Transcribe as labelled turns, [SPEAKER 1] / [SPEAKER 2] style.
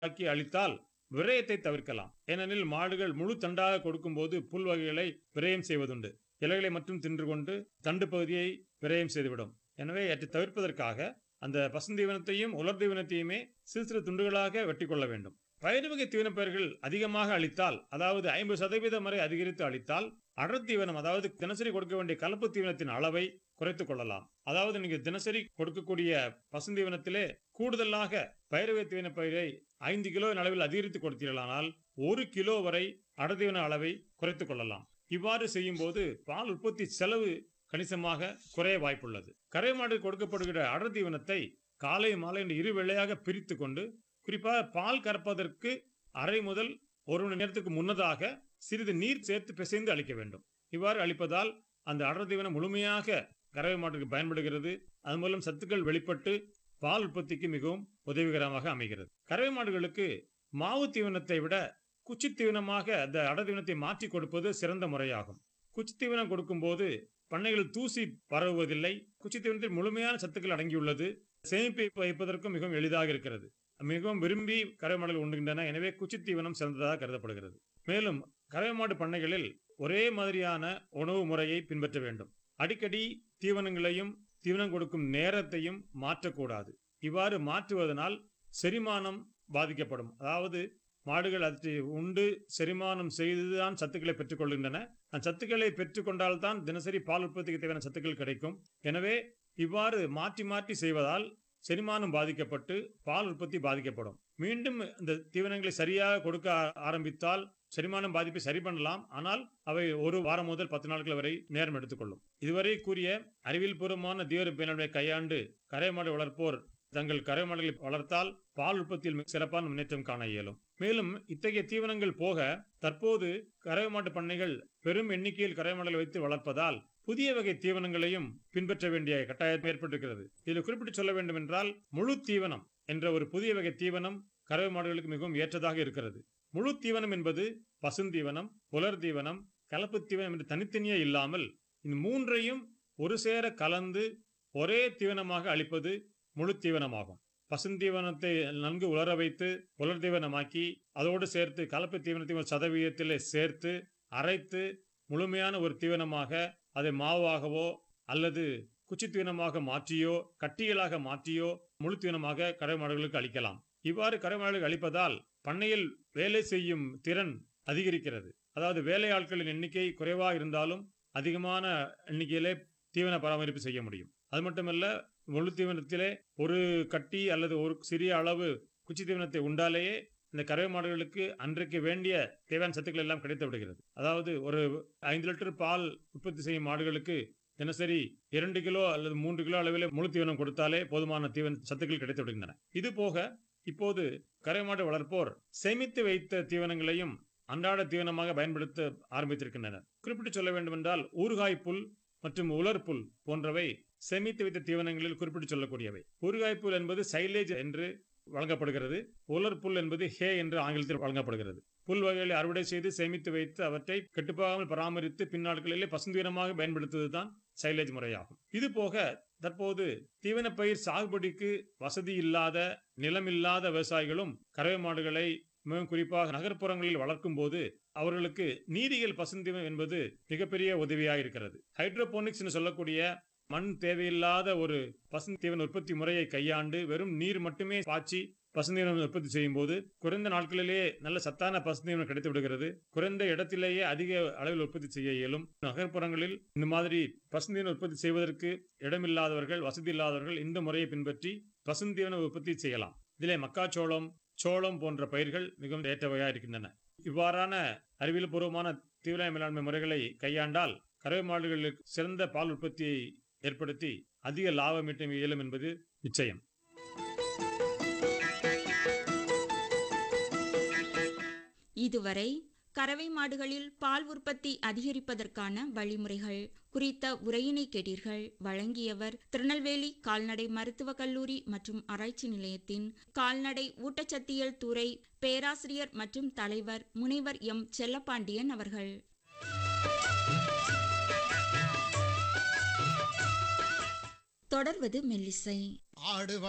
[SPEAKER 1] ஆக்கி அளித்தால் விரயத்தை தவிர்க்கலாம் ஏனெனில் மாடுகள் முழு தண்டாக கொடுக்கும்போது புல் வகைகளை விரயம் செய்வதுண்டு இலைகளை மட்டும் தின்று கொண்டு தண்டு பகுதியை விரயம் செய்துவிடும் எனவே அவற்றை தவிர்ப்பதற்காக அந்த பசுந்தீவனத்தையும் உலர் தீவனத்தையுமே சிறு சிறு துண்டுகளாக வெட்டி கொள்ள வேண்டும் பயிர் வகை தீவனப்பயிர்கள் அதிகமாக அளித்தால் அதாவது ஐம்பது சதவீதம் வரை அதிகரித்து அளித்தால் அடர் தீவனம் அதாவது தினசரி கொடுக்க வேண்டிய கலப்பு தீவனத்தின் அளவை குறைத்துக் கொள்ளலாம் அதாவது நீங்க தினசரி கொடுக்கக்கூடிய பசுந்தீவனத்திலே கூடுதலாக பயிர் வகை தீவன பயிரை ஐந்து கிலோ அளவில் அதிகரித்து கொடுத்தீர்களானால் ஒரு கிலோ வரை அடர்தீவன அளவை குறைத்துக் கொள்ளலாம் இவ்வாறு செய்யும் போது பால் உற்பத்தி செலவு கணிசமாக குறைய வாய்ப்புள்ளது கரை மாடு கொடுக்கப்படுகிற அடர் தீவனத்தை காலை மாலை என்று இரு வேளையாக பிரித்து கொண்டு குறிப்பாக பால் கறப்பதற்கு அரை முதல் ஒரு மணி நேரத்துக்கு முன்னதாக சிறிது நீர் சேர்த்து பிசைந்து அளிக்க வேண்டும் இவ்வாறு அளிப்பதால் அந்த அடர் தீவனம் முழுமையாக கறவை மாட்டுக்கு பயன்படுகிறது அது மூலம் சத்துக்கள் வெளிப்பட்டு பால் உற்பத்திக்கு மிகவும் உதவிகரமாக அமைகிறது கறவை மாடுகளுக்கு மாவு தீவனத்தை விட குச்சி தீவனமாக அந்த அடர் தீவனத்தை மாற்றி கொடுப்பது சிறந்த முறையாகும் குச்சி தீவனம் கொடுக்கும்போது பண்ணைகள் தூசி பரவுவதில்லை குச்சி தீவனத்தில் முழுமையான சத்துக்கள் அடங்கியுள்ளது சேமிப்பு வைப்பதற்கும் மிகவும் எளிதாக இருக்கிறது மிகவும் விரும்பி கறவை மாடுகள் உண்ணுகின்றன எனவே குச்சி தீவனம் சிறந்ததாக கருதப்படுகிறது மேலும் கறவை மாடு பண்ணைகளில் ஒரே மாதிரியான உணவு முறையை பின்பற்ற வேண்டும் அடிக்கடி தீவனங்களையும் தீவனம் கொடுக்கும் நேரத்தையும் மாற்றக்கூடாது இவ்வாறு மாற்றுவதனால் செரிமானம் பாதிக்கப்படும் அதாவது மாடுகள் அதை உண்டு செரிமானம் செய்துதான் சத்துக்களை பெற்றுக்கொள்கின்றன அந்த சத்துக்களை பெற்றுக்கொண்டால்தான் தினசரி பால் உற்பத்திக்கு தேவையான சத்துக்கள் கிடைக்கும் எனவே இவ்வாறு மாற்றி மாற்றி செய்வதால் செரிமானம் பாதிக்கப்பட்டு பால் உற்பத்தி பாதிக்கப்படும் மீண்டும் இந்த தீவனங்களை சரியாக கொடுக்க ஆ- ஆரம்பித்தால் செரிமானம் பாதிப்பை சரி பண்ணலாம் ஆனால் அவை ஒரு வாரம் முதல் பத்து நாட்கள் வரை நேரம் எடுத்துக்கொள்ளும் இதுவரை கூறிய அறிவியல் பூர்வமான தீவிர பேனலை கையாண்டு கரை மாடு வளர்ப்போர் தங்கள் கரை மாடுகளை வளர்த்தால் பால் உற்பத்தியில் மிக சிறப்பான முன்னேற்றம் காண இயலும் மேலும் இத்தகைய தீவனங்கள் போக தற்போது கறவை மாட்டு பண்ணைகள் பெரும் எண்ணிக்கையில் கறவை மாடுகளை வைத்து வளர்ப்பதால் புதிய வகை தீவனங்களையும் பின்பற்ற வேண்டிய கட்டாயம் ஏற்பட்டிருக்கிறது இதில் குறிப்பிட்டு சொல்ல வேண்டும் என்றால் முழு தீவனம் என்ற ஒரு புதிய வகை தீவனம் கறவை மாடுகளுக்கு மிகவும் ஏற்றதாக இருக்கிறது முழு தீவனம் என்பது பசுந்தீவனம் உலர் தீவனம் கலப்பு தீவனம் என்று தனித்தனியே இல்லாமல் இந்த மூன்றையும் ஒரு சேர கலந்து ஒரே தீவனமாக அளிப்பது முழு தீவனமாகும் பசுந்தீவனத்தை நன்கு உலர வைத்து உலர் தீவனமாக்கி அதோடு சேர்த்து கலப்பு தீவனத்தை ஒரு சதவீதத்திலே சேர்த்து அரைத்து முழுமையான ஒரு தீவனமாக அதை மாவாகவோ அல்லது குச்சி தீவனமாக மாற்றியோ கட்டிகளாக மாற்றியோ முழு தீவனமாக கறவை மாடுகளுக்கு அளிக்கலாம் இவ்வாறு கறவை மாடுகளுக்கு அளிப்பதால் பண்ணையில் வேலை செய்யும் திறன் அதிகரிக்கிறது அதாவது வேலையாட்களின் எண்ணிக்கை குறைவாக இருந்தாலும் அதிகமான எண்ணிக்கையிலே தீவன பராமரிப்பு செய்ய முடியும் அது மட்டுமல்ல முழு தீவனத்திலே ஒரு கட்டி அல்லது ஒரு சிறிய அளவு குச்சி தீவனத்தை உண்டாலேயே இந்த கறவை மாடுகளுக்கு அன்றைக்கு வேண்டிய தேவையான சத்துக்கள் எல்லாம் கிடைத்து விடுகிறது அதாவது ஒரு ஐந்து லிட்டர் பால் உற்பத்தி செய்யும் மாடுகளுக்கு தினசரி இரண்டு கிலோ அல்லது மூன்று கிலோ அளவிலே முழு தீவனம் கொடுத்தாலே போதுமான தீவன சத்துக்கள் கிடைத்து விடுகின்றன இது போக இப்போது கறவை மாடு வளர்ப்போர் சேமித்து வைத்த தீவனங்களையும் அன்றாட தீவனமாக பயன்படுத்த ஆரம்பித்திருக்கின்றனர் குறிப்பிட்டு சொல்ல வேண்டுமென்றால் ஊறுகாய் புல் மற்றும் உலர் புல் போன்றவை சேமித்து வைத்த தீவனங்களில் குறிப்பிட்டு சொல்லக்கூடியவை ஊறுகாய் புல் என்பது சைலேஜ் என்று வழங்கப்படுகிறது உலர் புல் என்பது ஹே என்று ஆங்கிலத்தில் வழங்கப்படுகிறது புல் வகைகளை அறுவடை செய்து சேமித்து வைத்து அவற்றை கெட்டுப்போகாமல் பராமரித்து பின்னாட்களிலே பசுந்தீவனமாக பயன்படுத்துவதுதான் சைலேஜ் முறையாகும் இது போக தற்போது தீவன பயிர் சாகுபடிக்கு வசதி இல்லாத நிலமில்லாத விவசாயிகளும் கறவை மாடுகளை மிகவும் குறிப்பாக நகர்ப்புறங்களில் வளர்க்கும் போது அவர்களுக்கு நீரியல் பசுந்தீவனம் என்பது மிகப்பெரிய உதவியாக இருக்கிறது ஹைட்ரோபோனிக்ஸ் என்று சொல்லக்கூடிய மண் தேவையில்லாத ஒரு பசுந்தீவன உற்பத்தி முறையை கையாண்டு வெறும் நீர் மட்டுமே பாய்ச்சி பசுந்தீவனம் உற்பத்தி செய்யும் போது குறைந்த நாட்களிலேயே நல்ல சத்தான பசுந்தீவனம் கிடைத்து விடுகிறது குறைந்த இடத்திலேயே அதிக அளவில் உற்பத்தி செய்ய இயலும் நகர்ப்புறங்களில் இந்த மாதிரி பசுந்தீவன உற்பத்தி செய்வதற்கு இடமில்லாதவர்கள் வசதி இல்லாதவர்கள் இந்த முறையை பின்பற்றி பசுந்தீவன உற்பத்தி செய்யலாம் இதிலே மக்காச்சோளம் சோளம் போன்ற பயிர்கள் மிகவும் ஏற்றவையாக இருக்கின்றன இவ்வாறான அறிவியல் பூர்வமான தீவிர மேலாண்மை முறைகளை கையாண்டால் கறவை மாடுகளுக்கு சிறந்த பால் உற்பத்தியை ஏற்படுத்தி அதிக லாபம் ஈட்ட இயலும் என்பது நிச்சயம்
[SPEAKER 2] இதுவரை கறவை மாடுகளில் பால் உற்பத்தி அதிகரிப்பதற்கான வழிமுறைகள் குறித்த உரையினை கேட்டீர்கள் வழங்கியவர் திருநெல்வேலி கால்நடை மருத்துவக் கல்லூரி மற்றும் ஆராய்ச்சி நிலையத்தின் கால்நடை ஊட்டச்சத்தியல் துறை பேராசிரியர் மற்றும் தலைவர் முனைவர் எம் செல்லப்பாண்டியன் அவர்கள் தொடர்வது மெல்லிசை
[SPEAKER 3] ஆடுவ